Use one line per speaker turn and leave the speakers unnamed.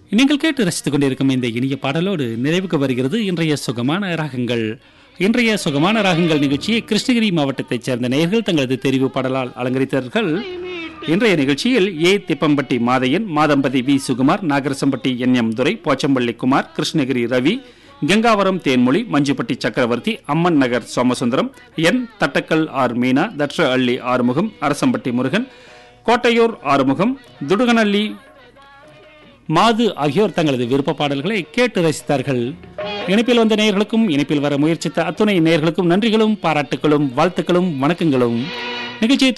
நீங்கள் கேட்டு ரசித்துக் கொண்டிருக்கும் இந்த இனிய பாடலோடு நிறைவுக்கு வருகிறது இன்றைய சுகமான ராகங்கள் இன்றைய சுகமான ராகங்கள் நிகழ்ச்சியை கிருஷ்ணகிரி மாவட்டத்தைச் சேர்ந்த நேயர்கள் தங்களது தெரிவு பாடலால் அலங்கரித்தார்கள் இன்றைய நிகழ்ச்சியில் A Thippampatti Madhaiyan Mathampathi V Sukumar Nagarasampatti N M Durai Pochampalli Kumar Krishnagiri Ravi Gangavaram Thenmozhi Manjupatti Chakravarthi Amman Nagar Somasundaram N Thattakkal R Meena Thatchahalli Arumugam Arasampatti Murugan Kottaiyur Arumugam துடுகனல்லி மாது ஆகியோர் தங்களது விருப்ப பாடல்களை கேட்டு ரசித்தார்கள் இணைப்பில் வந்த நேயர்களுக்கும் இணைப்பில் வர முயற்சித்த அத்துணை நேயர்களுக்கும் நன்றிகளும் பாராட்டுகளும் வாழ்த்துக்களும் வணக்கங்களும் நிகழ்ச்சியை